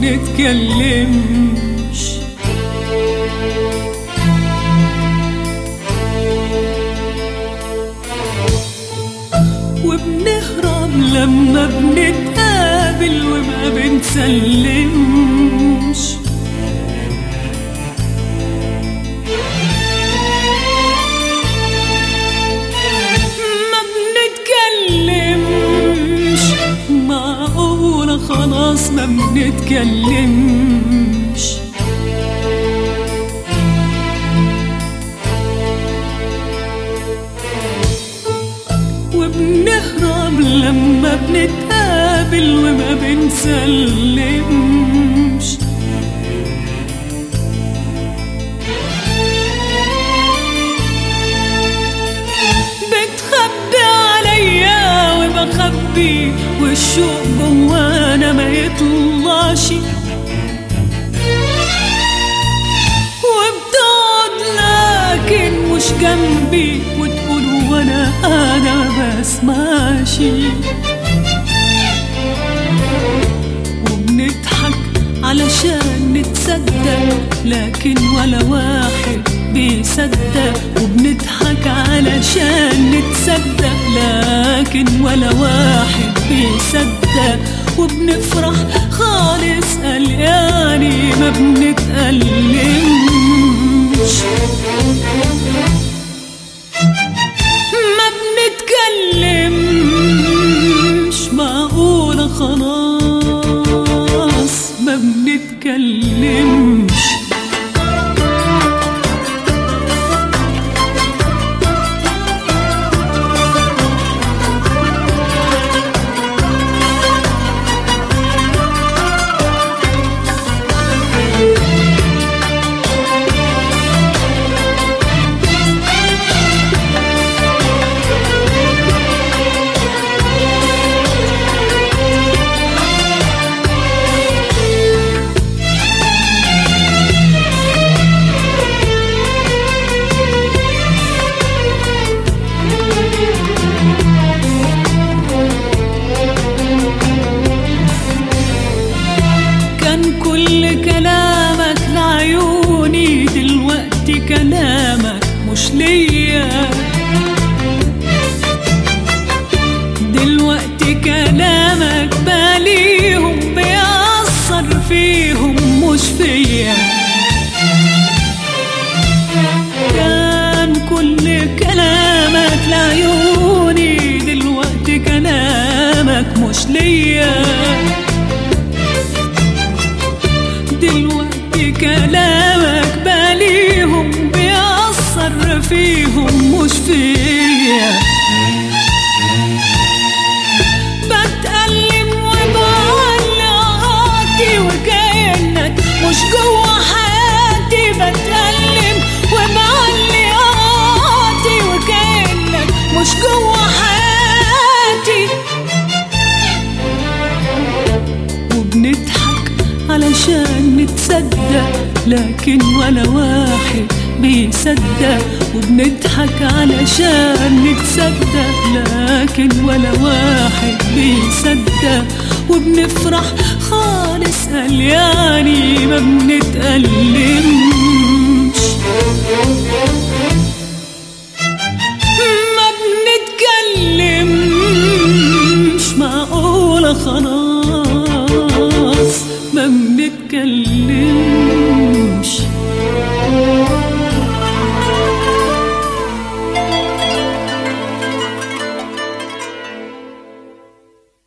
بنتكلمش وبنهرب لما بنتقابل وما بنسلمش ما بنتكلمش معقولة خلاص ما بنتكلمش وبنهرب لما بنتقابل وما بنسلمش بتخبي عليا وبخبي والشوق جوانا ما يطلعش وبتقعد لكن مش جنبي وتقول وانا انا ما بسمعش وبنضحك علشان نتصدق لكن ولا واحد بيصدق وبنضحك علشان نتصدق لكن ولا واحد بيصدق وبنفرح خالص قلقاني ما بنتألمش ما بنتكلمش معقولة خلاص ما بنتكلمش كان كل كلامك لعيوني دلوقتي كلامك مش ليا دلوقتي كلامك باليهم بيأثر فيهم مش فيا كان كل كلامك لعيوني دلوقتي كلامك مش ليا دلوقتي كلامك باليهم بيأثر فيهم مش فيا بتألم وبعلقاتي وكأنك مش جوا حياتي بتألم وبعلقاتي وكأنك مش جوا حياتي وبنضحك علشان نتصدق لكن ولا واحد بيصدق وبنضحك علشان نتصدق لكن ولا واحد بيصدق وبنفرح خالص قلياني ما بنتألمش ما بنتكلمش معقولة خلاص ما بنتكلمش